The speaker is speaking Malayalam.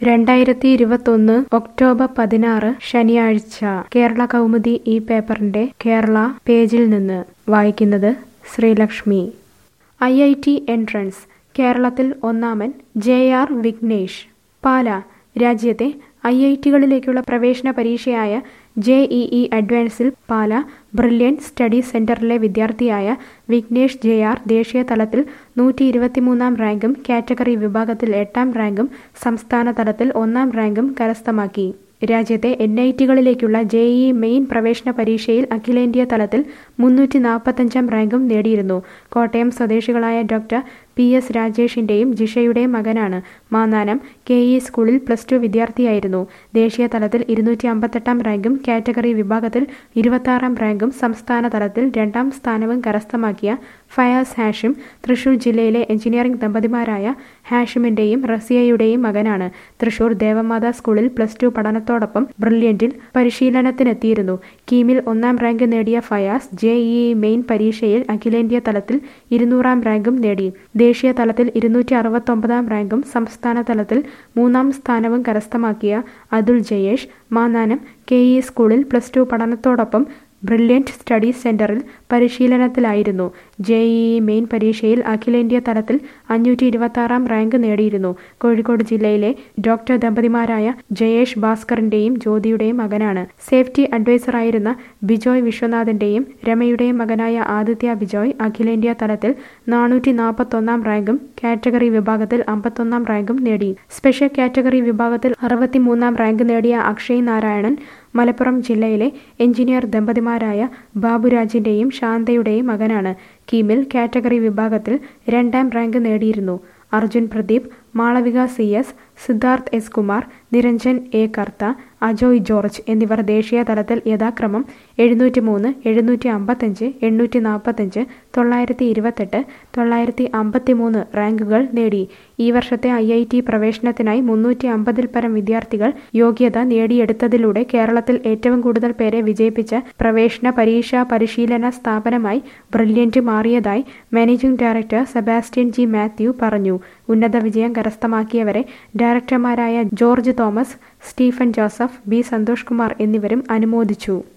രണ്ടായിരത്തി ഇരുപത്തൊന്ന് ഒക്ടോബർ പതിനാറ് ശനിയാഴ്ച കേരള കൗമുദി ഈ പേപ്പറിന്റെ കേരള പേജിൽ നിന്ന് വായിക്കുന്നത് Sreelakshmi I I T entrance കേരളത്തിൽ ഒന്നാമൻ ജെ ആർ വിഘ്നേഷ് പാല രാജ്യത്തെ ഐ ഐ ടികളിലേക്കുള്ള പ്രവേശന പരീക്ഷയായ ജെ ഇ ഇ അഡ്വാൻസിൽ പാല ബ്രില്യൻറ്റ് സ്റ്റഡി സെന്ററിലെ വിദ്യാർത്ഥിയായ വിഘ്നേഷ് ജെ ആർ ദേശീയ തലത്തിൽ നൂറ്റി ഇരുപത്തിമൂന്നാം റാങ്കും കാറ്റഗറി വിഭാഗത്തിൽ എട്ടാം റാങ്കും സംസ്ഥാന തലത്തിൽ ഒന്നാം റാങ്കും കരസ്ഥമാക്കി രാജ്യത്തെ എൻ ഐ ടികളിലേക്കുള്ള ജെ ഇ മെയിൻ പ്രവേശന പരീക്ഷയിൽ അഖിലേന്ത്യാ തലത്തിൽ മുന്നൂറ്റി നാൽപ്പത്തഞ്ചാം റാങ്കും നേടിയിരുന്നു കോട്ടയം സ്വദേശികളായ ഡോക്ടർ പി എസ് രാജേഷിന്റെയും ജിഷയുടെയും മകനാണ് മാന്നാനം കെ ഇ സ്കൂളിൽ പ്ലസ് ടു വിദ്യാർത്ഥിയായിരുന്നു ദേശീയ തലത്തിൽ ഇരുന്നൂറ്റി അമ്പത്തെട്ടാം റാങ്കും കാറ്റഗറി വിഭാഗത്തിൽ ഇരുപത്താറാം റാങ്കും സംസ്ഥാന തലത്തിൽ രണ്ടാം സ്ഥാനവും കരസ്ഥമാക്കിയ ഫയാസ് ഹാഷിം തൃശൂർ ജില്ലയിലെ എഞ്ചിനീയറിംഗ് ദമ്പതിമാരായ ഹാഷിമിന്റെയും റസിയയുടെയും മകനാണ് തൃശൂർ ദേവമാതാ സ്കൂളിൽ പ്ലസ് ടു പഠനത്തോടൊപ്പം ബ്രില്യന്റിൽ പരിശീലനത്തിനെത്തിയിരുന്നു കീമിൽ ഒന്നാം റാങ്ക് നേടിയ ഫയാസ് ജെ ഇ മെയിൻ പരീക്ഷയിൽ അഖിലേന്ത്യാ തലത്തിൽ ഇരുന്നൂറാം റാങ്കും നേടി ദേശീയ തലത്തിൽ ഇരുന്നൂറ്റി അറുപത്തൊമ്പതാം റാങ്കും സംസ്ഥാന തലത്തിൽ മൂന്നാം സ്ഥാനവും കരസ്ഥമാക്കിയ അതുൽ ജയേഷ് മാന്നാനം കെ ഇ സ്കൂളിൽ പ്ലസ് ടു പഠനത്തോടൊപ്പം ബ്രില്യൻറ്റ് സ്റ്റഡീസ് സെന്ററിൽ പരിശീലനത്തിലായിരുന്നു ജെ ഇ മെയിൻ പരീക്ഷയിൽ അഖിലേന്ത്യാ തലത്തിൽ അഞ്ഞൂറ്റി ഇരുപത്താറാം റാങ്ക് നേടിയിരുന്നു കോഴിക്കോട് ജില്ലയിലെ ഡോക്ടർ ദമ്പതിമാരായ ജയേഷ് ഭാസ്കറിന്റെയും ജ്യോതിയുടെയും മകനാണ് സേഫ്റ്റി അഡ്വൈസറായിരുന്ന ബിജോയ് വിശ്വനാഥന്റെയും രമയുടെയും മകനായ ആദിത്യ ബിജോയ് അഖിലേന്ത്യാ തലത്തിൽ നാനൂറ്റി നാൽപ്പത്തൊന്നാം റാങ്കും കാറ്റഗറി വിഭാഗത്തിൽ അമ്പത്തൊന്നാം റാങ്കും നേടി സ്പെഷ്യൽ കാറ്റഗറി വിഭാഗത്തിൽ അറുപത്തിമൂന്നാം റാങ്ക് നേടിയ അക്ഷയ് നാരായണൻ മലപ്പുറം ജില്ലയിലെ എഞ്ചിനീയർ ദമ്പതിമാരായ ബാബുരാജിന്റെയും ശാന്തയുടെയും മകനാണ് കീമിൽ കാറ്റഗറി വിഭാഗത്തിൽ രണ്ടാം റാങ്ക് നേടിയിരുന്നു Arjun Pradeep Malavika C S Siddharth S Kumar Niranjan A Kartha Ajoy George എന്നിവർ ദേശീയ തലത്തിൽ യഥാക്രമം എഴുന്നൂറ്റി മൂന്ന് എഴുന്നൂറ്റി അമ്പത്തഞ്ച് എണ്ണൂറ്റി നാൽപ്പത്തഞ്ച് തൊള്ളായിരത്തി ഇരുപത്തെട്ട് തൊള്ളായിരത്തി അമ്പത്തി മൂന്ന് റാങ്കുകൾ നേടി ഈ വർഷത്തെ ഐ ഐ ടി പ്രവേശനത്തിനായി മുന്നൂറ്റി അമ്പതിൽ പരം വിദ്യാർത്ഥികൾ യോഗ്യത നേടിയെടുത്തതിലൂടെ കേരളത്തിൽ ഏറ്റവും കൂടുതൽ പേരെ വിജയിപ്പിച്ച പ്രവേശന പരീക്ഷാ പരിശീലന സ്ഥാപനമായി ബ്രില്യൻറ്റ് മാറിയതായി managing director Sebastian G Mathew പറഞ്ഞു ഉന്നത വിജയം കരസ്ഥമാക്കിയവരെ ഡയറക്ടർമാരായ ജോർജ് തോമസ് സ്റ്റീഫൻ ജോസഫ് ബി സന്തോഷ് കുമാർ എന്നിവരും അനുമോദിച്ചു